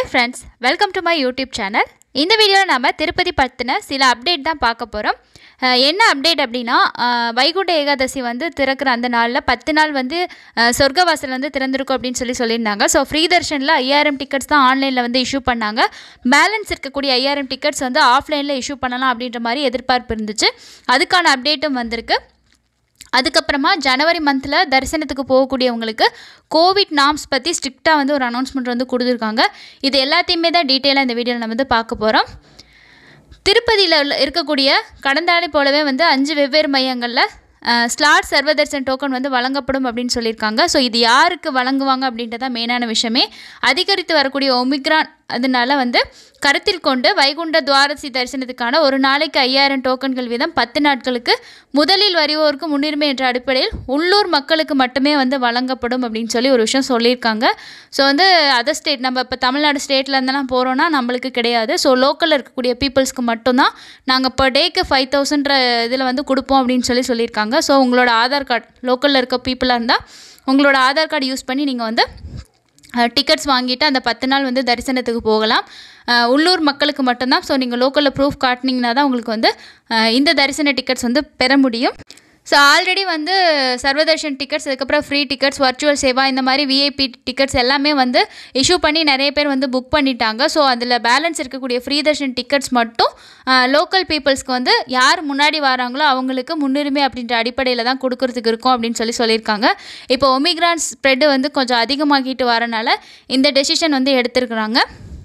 friends welcome to my YouTube channel இந்த வீடியோவில் நம்ம திருப்பதி பற்றின சில அப்டேட் தான் பார்க்க போகிறோம் என்ன அப்டேட் அப்படின்னா அஹ், வைகுண்ட ஏகாதசி வந்து திறக்கிற அந்த நாளில் பத்து நாள் வந்து அஹ், சொர்க்கவாசல் வந்து திறந்திருக்கும் அப்படின்னு சொல்லி சொல்லியிருந்தாங்க ஸோ ஃப்ரீ தர்ஷனில் ஐயாயிரம் டிக்கெட்ஸ் தான் ஆன்லைனில் வந்து இஷ்யூ பண்ணாங்க பேலன்ஸ் இருக்கக்கூடிய ஐயாயிரம் டிக்கெட்ஸ் வந்து ஆஃப்லைனில் இஷ்யூ பண்ணலாம் அப்படின்ற மாதிரி எதிர்பார்ப்பு இருந்துச்சு அதுக்கான அப்டேட்டும் வந்திருக்கு அதுக்கப்புறமா ஜனவரி மந்தில் தரிசனத்துக்கு போகக்கூடியவங்களுக்கு கோவிட் நாம்ஸ் பற்றி ஸ்ட்ரிக்டாக வந்து ஒரு அனௌன்ஸ்மெண்ட் வந்து கொடுத்துருக்காங்க இது எல்லாத்தையுமே தான் டீட்டெயிலாக இந்த வீடியோவில் நம்ம வந்து பார்க்க போகிறோம் திருப்பதியில் உள்ள இருக்கக்கூடிய கடந்த ஆளை போலவே வந்து அஞ்சு வெவ்வேறு மையங்களில் ஸ்லாட் சர்வதர்சன் டோக்கன் வந்து வழங்கப்படும் அப்படின்னு சொல்லியிருக்காங்க ஸோ இது யாருக்கு வழங்குவாங்க அப்படின்றத மெயினான விஷயமே அதிகரித்து வரக்கூடிய ஒமிக்ரான் அதனால வந்து கருத்தில் கொண்டு வைகுண்ட துவாரசி தரிசனத்துக்கான ஒரு நாளைக்கு ஐயாயிரம் டோக்கன்கள் வீதம் பத்து நாட்களுக்கு முதலில் வருவோருக்கு முன்னுரிமை என்ற அடிப்படையில் உள்ளூர் மக்களுக்கு மட்டுமே வந்து வழங்கப்படும் அப்படின்னு சொல்லி ஒரு விஷயம் சொல்லியிருக்காங்க ஸோ வந்து அதர் ஸ்டேட் நம்ம இப்போ தமிழ்நாடு ஸ்டேட்டில் இருந்தெல்லாம் போகிறோன்னா நம்மளுக்கு கிடையாது ஸோ லோக்கலில் இருக்கக்கூடிய பீப்புள்ஸ்க்கு மட்டும்தான் நாங்கள் per டேக்கு ஃபைவ் தௌசண்ட்ற இதில் வந்து கொடுப்போம் அப்படின்னு சொல்லி சொல்லியிருக்காங்க ஸோ உங்களோட ஆதார் கார்டு லோக்கலில் இருக்க பீப்புளாக இருந்தால் உங்களோட ஆதார் கார்டு யூஸ் பண்ணி நீங்கள் வந்து டிக்கெட்ஸ் வாங்கிட்டு அந்த பத்து நாள் வந்து தரிசனத்துக்கு போகலாம் அஹ், உள்ளூர் மக்களுக்கு மட்டும்தான் ஸோ நீங்கள் லோக்கலில் ப்ரூஃப் காட்டினீங்கன்னா தான் உங்களுக்கு வந்து அஹ், இந்த தரிசன டிக்கெட்ஸ் வந்து பெற முடியும் ஸோ ஆல்ரெடி வந்து சர்வதர்ஷன் டிக்கெட்ஸ் அதுக்கப்புறம் ஃப்ரீ டிக்கெட்ஸ் வர்ச்சுவல் சேவா இந்த மாதிரி விஐபி டிக்கெட்ஸ் எல்லாமே வந்து இஷ்யூ பண்ணி நிறைய பேர் வந்து புக் பண்ணிட்டாங்க ஸோ அதில் பேலன்ஸ் இருக்கக்கூடிய ஃப்ரீ தர்ஷன் டிக்கெட்ஸ் மட்டும் லோக்கல் பீப்புள்ஸ்க்கு வந்து யார் முன்னாடி வராங்களோ அவங்களுக்கு முன்னுரிமை அப்படின்ற அடிப்படையில் தான் கொடுக்கறதுக்கு இருக்கும் அப்படின்னு சொல்லி சொல்லியிருக்காங்க இப்போ ஒமிக்ரான் ஸ்ப்ரெட் வந்து கொஞ்சம் அதிகமாகிட்டு வரனால இந்த டெசிஷன் வந்து எடுத்திருக்கிறாங்க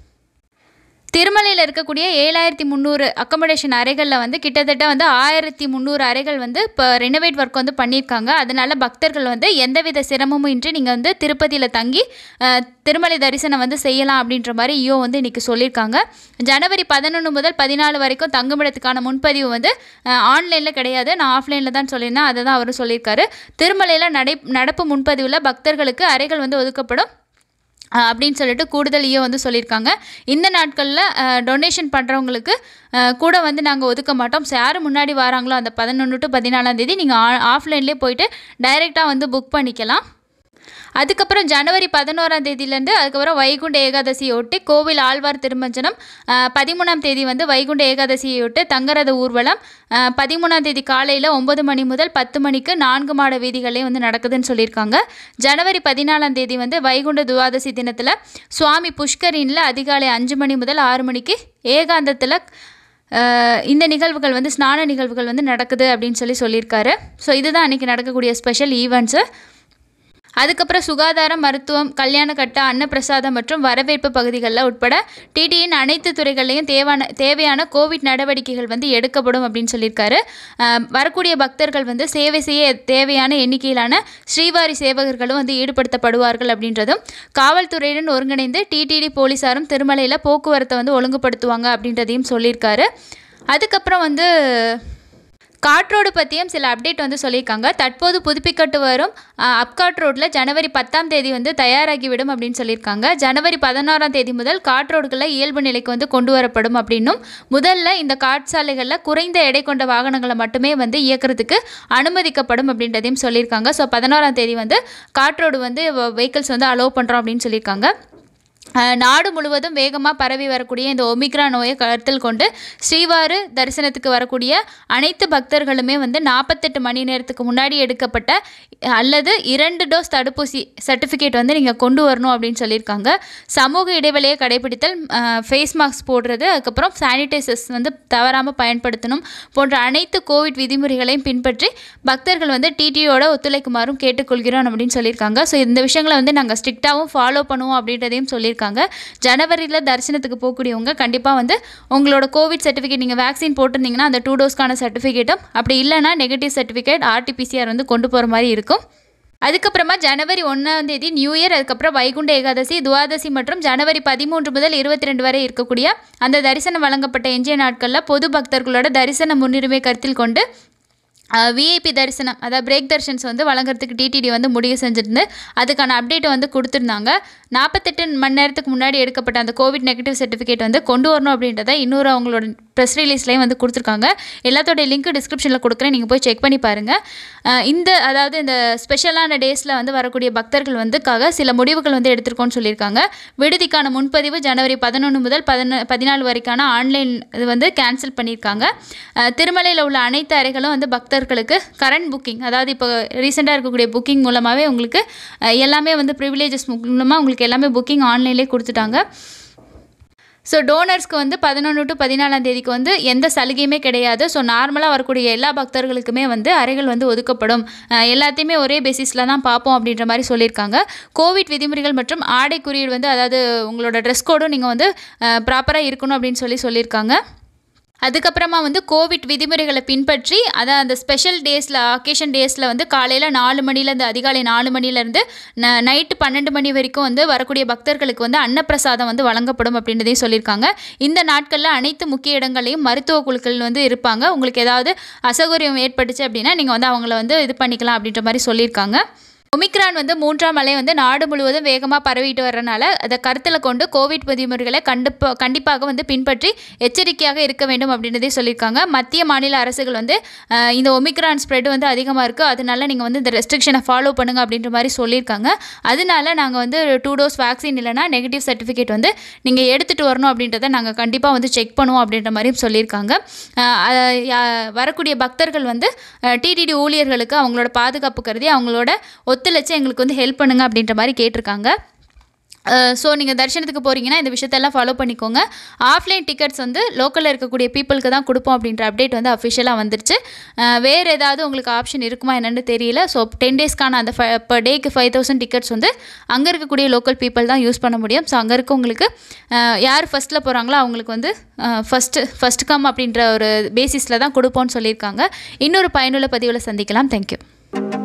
திருமலையில் இருக்கக்கூடிய ஏழாயிரத்தி முந்நூறு அக்கமடேஷன் அறைகளில் வந்து கிட்டத்தட்ட வந்து ஆயிரத்தி முந்நூறு அறைகள் வந்து இப்போ ரெனோவேட் ஒர்க் வந்து பண்ணியிருக்காங்க அதனால பக்தர்கள் வந்து எந்தவித சிரமமும் இன்றி நீங்கள் வந்து திருப்பதியில் தங்கி அஹ், திருமலை தரிசனம் வந்து செய்யலாம் அப்படின்ற மாதிரி ஐயோ வந்து இன்றைக்கி சொல்லியிருக்காங்க ஜனவரி பதினொன்று முதல் பதினாலு வரைக்கும் தங்குமிடத்துக்கான முன்பதிவு வந்து ஆன்லைனில் கிடையாது நான் ஆஃப்லைனில் தான் சொல்லியிருந்தேன் அதை தான் அவரும் சொல்லியிருக்காரு திருமலையில் நடை நடப்பு முன்பதிவில் பக்தர்களுக்கு அறைகள் வந்து ஒதுக்கப்படும் அஹ் அப்படின்னு சொல்லிட்டு கூடுதல் ஈயோ வந்து சொல்லியிருக்காங்க இந்த நாட்களில் டொனேஷன் பண்ணுறவங்களுக்கு கூட வந்து நாங்கள் ஒதுக்க மாட்டோம் ஸோ யார் முன்னாடி வராங்களோ அந்த பதினொன்று டு பதினாலாம் தேதி நீங்கள் ஆஃப்லைன்லேயே போயிட்டு டைரெக்டாக வந்து புக் பண்ணிக்கலாம் அதுக்கப்புறம் ஜனவரி பதினோராம் தேதியிலேருந்து அதுக்கப்புறம் வைகுண்ட ஏகாதசியை ஒட்டி கோவில் ஆழ்வார் திருமஞ்சனம் அஹ், பதிமூணாம் தேதி வந்து வைகுண்ட ஏகாதசியை ஒட்டி தங்கரத ஊர்வலம் அஹ், பதிமூணாம் தேதி காலையில் ஒம்பது மணி முதல் பத்து மணிக்கு நான்கு மாட வீதிகளே வந்து நடக்குதுன்னு சொல்லியிருக்காங்க ஜனவரி பதினாலாம் தேதி வந்து வைகுண்ட துவாதசி தினத்தில் சுவாமி புஷ்கரினில் அதிகாலை அஞ்சு மணி முதல் ஆறு மணிக்கு ஏகாந்தத்தில் அஹ், இந்த நிகழ்வுகள் வந்து ஸ்நான நிகழ்வுகள் வந்து நடக்குது அப்படின்னு சொல்லி சொல்லியிருக்காரு ஸோ இதுதான் அன்றைக்கி நடக்கக்கூடிய ஸ்பெஷல் ஈவெண்ட்ஸு அதுக்கப்புறம் சுகாதாரம் மருத்துவம் கல்யாணக்கட்ட அன்னப்பிரசாதம் மற்றும் வரவேற்பு பகுதிகளில் உட்பட டிடியின் அனைத்து துறைகள்லையும் தேவான தேவையான கோவிட் நடவடிக்கைகள் வந்து எடுக்கப்படும் அப்படின்னு சொல்லியிருக்காரு அஹ், வரக்கூடிய பக்தர்கள் வந்து சேவை செய்ய தேவையான எண்ணிக்கையிலான ஸ்ரீவாரி சேவகர்களும் வந்து ஈடுபடுத்தப்படுவார்கள் அப்படின்றதும் காவல்துறையுடன் ஒருங்கிணைந்து டிடிடி போலீஸாரும் திருமலையில் போக்குவரத்தை வந்து ஒழுங்குபடுத்துவாங்க அப்படின்றதையும் சொல்லியிருக்காரு அதுக்கப்புறம் வந்து காட்ரோடு பற்றியும் சில அப்டேட் வந்து சொல்லியிருக்காங்க தற்போது புதுப்பிக்கப்பட்டு வரும் அஹ், அப்காட் ரோட்டில் ஜனவரி பத்தாம் தேதி வந்து தயாராகிவிடும் அப்படின்னு சொல்லியிருக்காங்க ஜனவரி பதினாறாம் தேதி முதல் காட்ரோடுகளில் இயல்பு நிலைக்கு வந்து கொண்டு வரப்படும் அப்படின்னும் முதல்ல இந்த காட்சாலைகளில் குறைந்த எடை கொண்ட வாகனங்களை மட்டுமே வந்து இயக்கிறதுக்கு அனுமதிக்கப்படும் அப்படின்றதையும் சொல்லியிருக்காங்க ஸோ பதினோராம் தேதி வந்து காட்ரோடு வந்து வெஹிக்கிள்ஸ் வந்து அலோவ் பண்ணுறோம் அப்படின்னு சொல்லியிருக்காங்க அஹ் நாடு முழுவதும் வேகமாக பரவி வரக்கூடிய இந்த ஒமிக்ரா நோயை கருத்தில் கொண்டு ஸ்ரீவாரு தரிசனத்துக்கு வரக்கூடிய அனைத்து பக்தர்களுமே வந்து நாற்பத்தெட்டு மணி நேரத்துக்கு முன்னாடி எடுக்கப்பட்ட அல்லது இரண்டு டோஸ் தடுப்பூசி சர்டிஃபிகேட் வந்து நீங்கள் கொண்டு வரணும் அப்படின்னு சொல்லியிருக்காங்க சமூக இடைவெளியை கடைபிடித்தல் ஃபேஸ் மாஸ்க் போடுறது அதுக்கப்புறம் சானிடைசர்ஸ் வந்து தவறாமல் பயன்படுத்தணும் போன்ற அனைத்து கோவிட் விதிமுறைகளையும் பின்பற்றி பக்தர்கள் வந்து டிடியோட ஒத்துழைக்குமாறும் கேட்டுக்கொள்கிறோம் அப்படின்னு சொல்லியிருக்காங்க ஸோ இந்த விஷயங்களை வந்து நாங்கள் ஸ்ட்ரிக்டாகவும் ஃபாலோ பண்ணுவோம் அப்படின்றதையும் சொல்லியிருக்காங்க ஜனவரியில் தரிசனத்துக்கு போகக்கூடியவங்க கண்டிப்பாக வந்து உங்களோட கோவிட் சர்டிஃபிகேட் நீங்கள் வேக்சின் போட்டிருந்தீங்கன்னா அந்த டூ டோஸ்க்கான சர்டிஃபிகேட்டும் அப்படி இல்லைன்னா நெகட்டிவ் சர்டிஃபிகேட் ஆர்டிபிசிஆர் வந்து கொண்டு போகிற மாதிரி இருக்கும் அதுக்கப்புறமா ஜனவரி ஒன்றாம் தேதி நியூ இயர் அதுக்கப்புறம் வைகுண்ட ஏகாதசி துவாதசி மற்றும் ஜனவரி பதிமூன்று முதல் இருபத்தி ரெண்டு வரை இருக்கக்கூடிய அந்த தரிசனம் வழங்கப்பட்ட எஞ்சிய நாட்களில் பொது பக்தர்களோட தரிசன முன்னுரிமை கருத்தில் கொண்டு விஐபி தரிசனம் அதாவது பிரேக் தர்ஷன்ஸ் வந்து வழங்குறதுக்கு டிடிடி வந்து முடிவு செஞ்சுருந்து அதுக்கான அப்டேட்டை வந்து கொடுத்துருந்தாங்க நாற்பத்தெட்டு மணி நேரத்துக்கு முன்னாடி எடுக்கப்பட்ட அந்த கோவிட் நெகட்டிவ் சர்டிஃபிகேட் வந்து கொண்டு வரணும் அப்படின்றத இன்னொரு அவங்களோட ப்ரெஸ் ரிலீஸ்லேயும் வந்து கொடுத்துருக்காங்க எல்லாத்தோட லிங்க் டிஸ்கிரிப்ஷனில் கொடுக்குறேன் நீங்கள் போய் செக் பண்ணி பாருங்கள் அஹ் இந்த அதாவது இந்த ஸ்பெஷலான டேஸில் வந்து வரக்கூடிய பக்தர்கள் வந்துக்காக சில முடிவுகள் வந்து எடுத்திருக்கோம்னு சொல்லியிருக்காங்க விடுதிக்கான முன்பதிவு ஜனவரி பதினொன்று முதல் பதின பதினாலு வரைக்கான ஆன்லைன் இது வந்து கேன்சல் பண்ணியிருக்காங்க அஹ் திருமலையில் உள்ள அனைத்து அறைகளும் வந்து பக்தர்களுக்கு கரண்ட் புக்கிங் அதாவது இப்போ ரீசெண்டாக இருக்கக்கூடிய புக்கிங் மூலமாகவே உங்களுக்கு அஹ் எல்லாமே வந்து ப்ரிவிலேஜஸ் மூலமாக உங்களுக்கு எல்லாமே புக்கிங் ஆன்லைன்லேயே கொடுத்துட்டாங்க ஸோ டோனர்ஸ்க்கு வந்து பதினொன்று டு பதினாலாம் தேதிக்கு வந்து எந்த சலுகையுமே கிடையாது ஸோ நார்மலாக வரக்கூடிய எல்லா பக்தர்களுக்குமே வந்து அறைகள் வந்து ஒதுக்கப்படும் அஹ் எல்லாத்தையுமே ஒரே பேசிஸில் தான் பார்ப்போம் அப்படின்ற மாதிரி சொல்லியிருக்காங்க கோவிட் விதிமுறைகள் மற்றும் ஆடை குறியீடு வந்து அதாவது உங்களோட ட்ரெஸ் கோடும் நீங்கள் வந்து ப்ராப்பராக இருக்கணும் அப்படின்னு சொல்லி சொல்லியிருக்காங்க அதுக்கப்புறமா வந்து கோவிட் விதிமுறைகளை பின்பற்றி அதை அந்த ஸ்பெஷல் டேஸில் அக்கேஷன் டேஸில் வந்து காலையில் நாலு மணிலேருந்து அதிகாலை நாலு மணிலேருந்து ந நைட்டு பன்னெண்டு மணி வரைக்கும் வந்து வரக்கூடிய பக்தர்களுக்கு வந்து அன்னப்பிரசாதம் வந்து வழங்கப்படும் அப்படின்றதையும் சொல்லியிருக்காங்க இந்த நாட்களில் அனைத்து முக்கிய இடங்களையும் மருத்துவ குழுக்கள் வந்து இருப்பாங்க உங்களுக்கு ஏதாவது அசௌகரியம் ஏற்பட்டுச்சு அப்படின்னா நீங்கள் வந்து அவங்கள வந்து இது பண்ணிக்கலாம் அப்படின்ற மாதிரி சொல்லியிருக்காங்க ஒமிக்ரான் வந்து மூன்றாம் அலை வந்து நாடு முழுவதும் வேகமாக பரவிட்டு வர்றனால அதை கருத்தில் கொண்டு கோவிட் விதிமுறைகளை கண்டிப்பா கண்டிப்பாக வந்து பின்பற்றி எச்சரிக்கையாக இருக்க வேண்டும் அப்படின்றதே சொல்லியிருக்காங்க மத்திய மாநில அரசுகள் வந்து அஹ், இந்த ஒமிக்ரான் ஸ்ப்ரெட் வந்து அதிகமாக இருக்குது அதனால நீங்கள் வந்து இந்த ரெஸ்ட்ரிக்ஷனை ஃபாலோ பண்ணுங்க அப்படின்ற மாதிரி சொல்லியிருக்காங்க அதனால நாங்கள் வந்து டூ டோஸ் வேக்சின் இல்லைனா நெகட்டிவ் சர்டிஃபிகேட் வந்து நீங்கள் எடுத்துகிட்டு வரணும் அப்படின்றத நாங்கள் கண்டிப்பாக வந்து செக் பண்ணுவோம் அப்படின்ற மாதிரியும் சொல்லியிருக்காங்க அஹ், அஹ், யா- வரக்கூடிய பக்தர்கள் வந்து டிடிடி ஊழியர்களுக்கு அவங்களோட பாதுகாப்பு கருதி அவங்களோட ஒத்துழைச்சு எங்களுக்கு வந்து ஹெல்ப் பண்ணுங்க அப்படின்ற மாதிரி கேட்டிருக்காங்க ஸோ நீங்கள் தரிசனத்துக்கு போகிறீங்கன்னா இந்த விஷயத்தெல்லாம் ஃபாலோ பண்ணிக்கோங்க ஆஃப்லைன் டிக்கெட்ஸ் வந்து லோக்கலில் இருக்கக்கூடிய பீப்புளுக்கு தான் கொடுப்போம் அப்படின்ற அப்டேட் வந்து அஃபிஷியலாக வந்துருச்சு அஹ் வேறு ஏதாவது உங்களுக்கு ஆப்ஷன் இருக்குமா என்னன்னு தெரியல ஸோ டென் டேஸ்க்கான அந்த பர் டேக்கு ஃபைவ் தௌசண்ட் டிக்கெட்ஸ் வந்து அங்கே இருக்கக்கூடிய லோக்கல் பீப்புள் தான் யூஸ் பண்ண முடியும் ஸோ அங்கே இருக்கவங்களுக்கு அஹ் யார் ஃபஸ்ட்டில் போகிறாங்களோ அவங்களுக்கு வந்து ஃபஸ்ட்டு ஃபஸ்ட் கம் அப்படின்ற ஒரு பேசிஸில் தான் கொடுப்போம்னு சொல்லியிருக்காங்க இன்னொரு பயனுள்ள பதிவில் சந்திக்கலாம் தேங்க்யூ